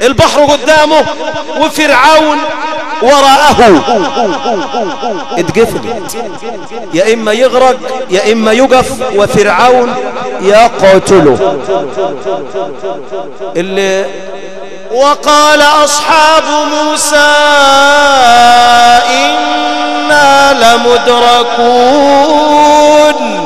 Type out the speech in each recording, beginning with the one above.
البحر قدامه وفرعون وراءه اتقفل يا إما يغرق يا إما يقف وفرعون يقتله اللي وقال أصحاب موسى إنا لمدركون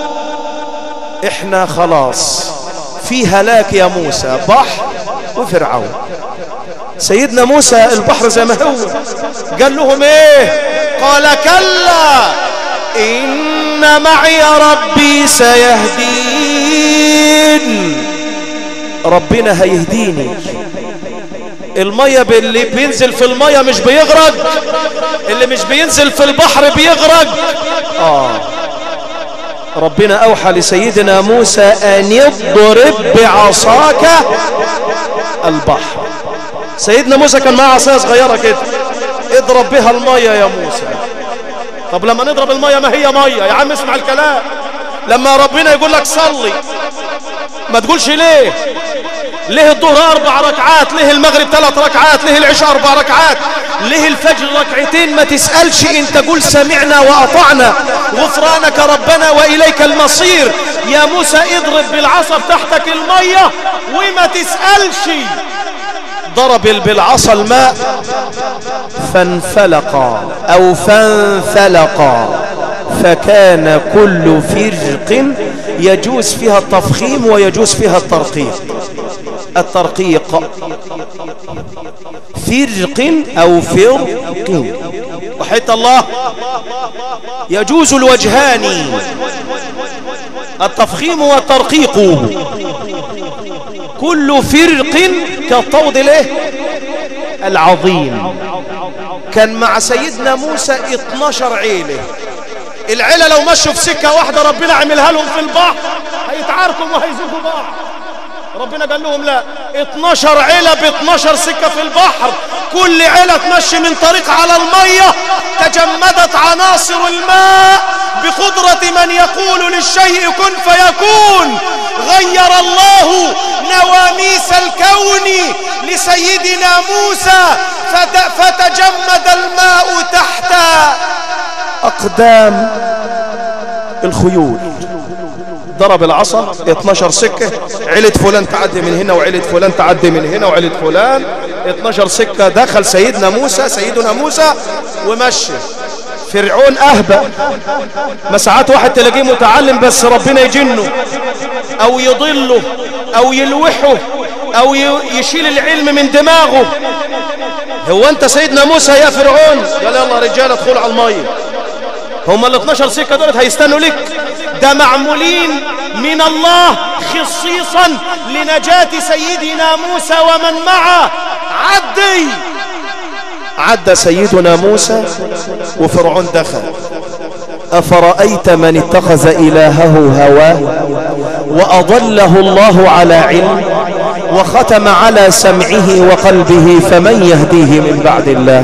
احنا خلاص في هلاك يا موسى بحر وفرعون سيدنا موسى البحر زي ما هو قال لهم ايه قال كلا ان معي ربي سيهدين ربنا هيهديني المية اللي بينزل في المية مش بيغرق اللي مش بينزل في البحر بيغرق آه ربنا أوحى لسيدنا موسى أن يضرب بعصاك البحر سيدنا موسى كان معاه عصاية صغيرة كده اضرب بها المية يا موسى طب لما نضرب المية ما هي مية يا عم اسمع الكلام لما ربنا يقول لك صلي ما تقولش ليه ليه الظهر أربع ركعات ليه المغرب ثلاث ركعات ليه العشاء أربع ركعات ليه الفجر ركعتين ما تسألش انت قول سمعنا وأطعنا غفرانك ربنا وإليك المصير يا موسى اضرب بالعصا بتاعتك المية وما تسألش ضرب بالعصا الماء فانفلق أو فانفلق فكان كل فرق يجوز فيها التفخيم ويجوز فيها الترقيق الترقيق فرق أو فرق وحيث الله يجوز الوجهان التفخيم والترقيق كل فرق كالطود له العظيم كان مع سيدنا موسى 12 عيلة العيلة لو مشوا في سكة واحدة ربنا عملها لهم في البحر هيتعاركوا وهيزوجوا بعض ربنا قال لهم لا 12 عيلة ب 12 سكة في البحر كل عيلة تمشي من طريق على المية تجمدت عناصر الماء بقدرة من يقول للشيء كن فيكون غير الله نواميس الكون لسيدنا موسى فتجمد الماء تحت أقدام الخيول ضرب العصا 12 سكة عيلة فلان تعدي من هنا وعيلة فلان تعدي من هنا وعيلة فلان 12 سكة دخل سيدنا موسى سيدنا موسى ومشي فرعون أهبى ما ساعات واحد تلاقيه متعلم بس ربنا يجنه أو يضله أو يلوحه أو يشيل العلم من دماغه هو أنت سيدنا موسى يا فرعون قال يلا رجال ادخلوا على المية هم ال 12 سكة دولت هيستنوا لك ده معمولين من الله خصيصا لنجاة سيدنا موسى ومن معه عدي عدى سيدنا موسى وفرعون دخل أفرأيت من اتخذ إلهه هواه وأضله الله على علم وختم على سمعه وقلبه فمن يهديه من بعد الله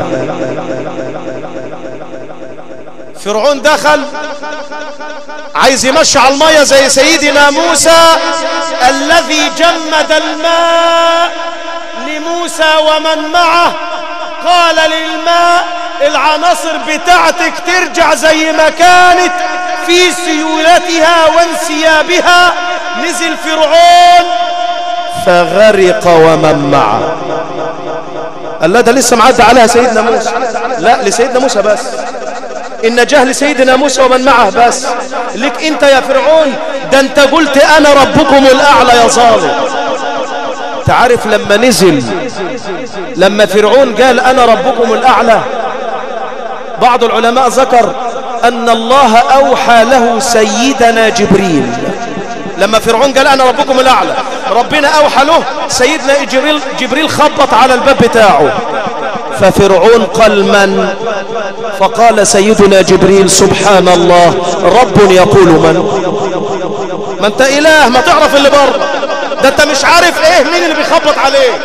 فرعون دخل عايز يمشي على المية زي سيدنا موسى الذي جمد الماء لموسى ومن معه قال للماء العناصر بتاعتك ترجع زي ما كانت في سيولتها وانسيابها نزل فرعون فغرق ومن معه قال لا ده لسه معدى عليها سيدنا موسى لا لسيدنا موسى بس النجاة لسيدنا موسى ومن معه بس لك انت يا فرعون ده انت قلت انا ربكم الاعلى يا ظالم تعرف لما نزل لما فرعون قال انا ربكم الاعلى بعض العلماء ذكر ان الله اوحى له سيدنا جبريل لما فرعون قال انا ربكم الاعلى ربنا اوحى له سيدنا جبريل, جبريل خبط على الباب بتاعه ففرعون قال من فقال سيدنا جبريل سبحان الله رب يقول من ما انت اله ما تعرف اللي بره ده انت مش عارف ايه مين اللي بيخبط عليك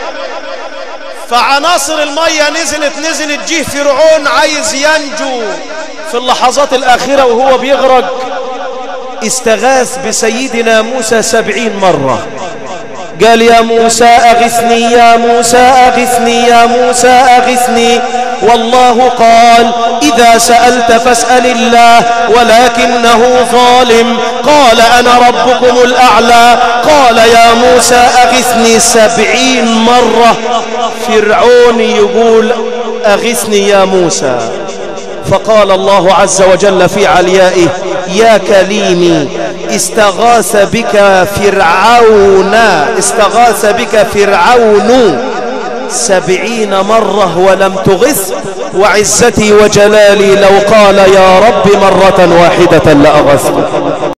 فعناصر المية نزلت نزلت جه فرعون عايز ينجو في اللحظات الأخيرة وهو بيغرق استغاث بسيدنا موسى سبعين مرة قال يا موسى أغثني يا موسى أغثني يا موسى أغثني والله قال إذا سألت فاسأل الله ولكنه ظالم قال أنا ربكم الأعلى قال يا موسى أغثني سبعين مرة فرعون يقول أغثني يا موسى فقال الله عز وجل في عليائه يا كليمي استغاث بك فرعون استغاث بك فرعون سبعين مرة ولم تغث وعزتي وجلالي لو قال يا رب مرة واحدة لأغثت